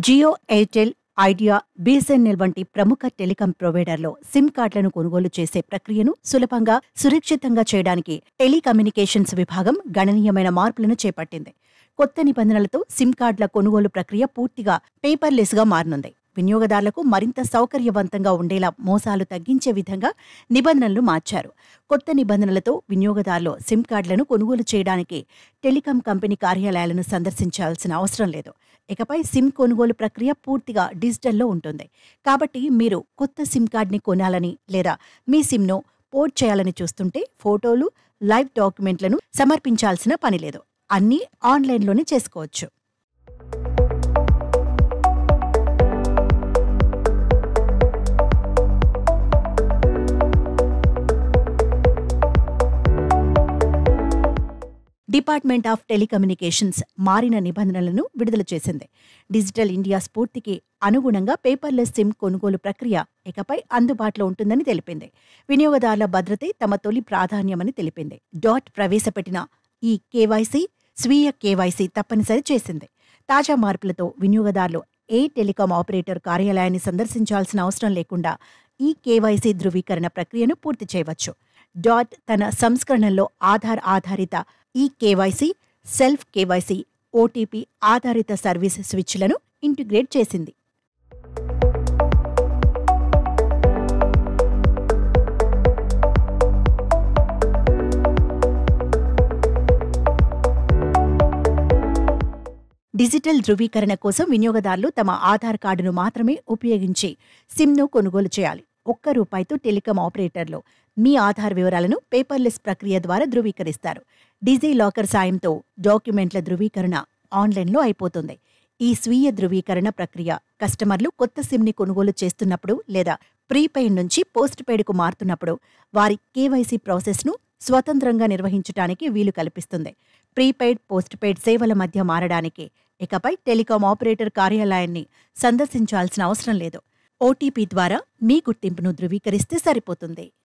Jio Airtel idea BSNL వంటి ప్రముఖ telecom ప్రొవైడర్లో SIM కార్డులను కొనుగోలు చేసే ప్రక్రియను సులభంగా సురక్షితంగా చేయడానికి టెలికమ్యూనికేషన్స్ విభాగం గణనీయమైన మార్పులను చేపట్టింది కొత్త నిబంధనలతో సిమ్ కార్డుల కొనుగోలు ప్రక్రియ పూర్తిగా పేపర్లెస్గా మారనుంది వినియోగదారులకు మరింత సౌకర్యవంతంగా ఉండేలా మోసాలు తగ్గించే విధంగా నిబంధనలు మార్చారు కొత్త నిబంధనలతో వినియోగదారులు సిమ్ కార్డులను కొనుగోలు చేయడానికి టెలికాం కంపెనీ కార్యాలయాలను సందర్శించాల్సిన అవసరం లేదు ఇకపై సిమ్ కొనుగోలు ప్రక్రియ పూర్తిగా డిజిటల్లో ఉంటుంది కాబట్టి మీరు కొత్త సిమ్ కార్డ్ని కొనాలని లేదా మీ సిమ్ను పోర్ట్ చేయాలని చూస్తుంటే ఫోటోలు లైవ్ డాక్యుమెంట్లను సమర్పించాల్సిన పని లేదు అన్నీ ఆన్లైన్లోనే చేసుకోవచ్చు డిపార్ట్మెంట్ ఆఫ్ టెలికమ్యూనికేషన్స్ మారిన నిబంధనలను విడుదల చేసింది డిజిటల్ ఇండియా స్ఫూర్తికి అనుగుణంగా పేపర్లెస్ సిమ్ కొనుగోలు ప్రక్రియ ఇకపై అందుబాటులో ఉంటుందని తెలిపింది వినియోగదారుల భద్రతే తమ తొలి ప్రాధాన్యమని తెలిపింది డాట్ ప్రవేశపెట్టిన ఈ కేవైసీ స్వీయ కేవైసీ తప్పనిసరి చేసింది తాజా మార్పులతో వినియోగదారులు ఏ టెలికాం ఆపరేటర్ కార్యాలయాన్ని సందర్శించాల్సిన అవసరం లేకుండా ఈ కేవైసీ ధృవీకరణ ప్రక్రియను పూర్తి చేయవచ్చు డాట్ తన సంస్కరణలో ఆధార్ ఆధారిత ఈ కేవైసీ సెల్ఫ్ కేవైసీ ఓటీపీ ఆధారిత సర్వీస్ స్విచ్లను ఇంటిగ్రేట్ చేసింది డిజిటల్ ధృవీకరణ కోసం వినియోగదారులు తమ ఆధార్ కార్డును మాత్రమే ఉపయోగించి సిమ్ను కొనుగోలు చేయాలి ఒక్క రూపాయితో టెలికాం ఆపరేటర్లో మీ ఆధార్ వివరాలను పేపర్లెస్ ప్రక్రియ ద్వారా ధృవీకరిస్తారు డిజీ లాకర్ సాయంతో డాక్యుమెంట్ల ధృవీకరణ ఆన్లైన్లో అయిపోతుంది ఈ స్వీయ ధృవీకరణ ప్రక్రియ కస్టమర్లు కొత్త సిమ్ని కొనుగోలు చేస్తున్నప్పుడు లేదా ప్రీపెయిడ్ నుంచి పోస్ట్ పెయిడ్కు మారుతున్నప్పుడు వారి కేవైసీ ప్రాసెస్ను స్వతంత్రంగా నిర్వహించడానికి వీలు కల్పిస్తుంది ప్రీపెయిడ్ పోస్ట్ పెయిడ్ సేవల మధ్య మారడానికి ఇకపై టెలికాం ఆపరేటర్ కార్యాలయాన్ని సందర్శించాల్సిన అవసరం లేదు ఓటీపీ ద్వారా మీ గుర్తింపును ధృవీకరిస్తే సరిపోతుంది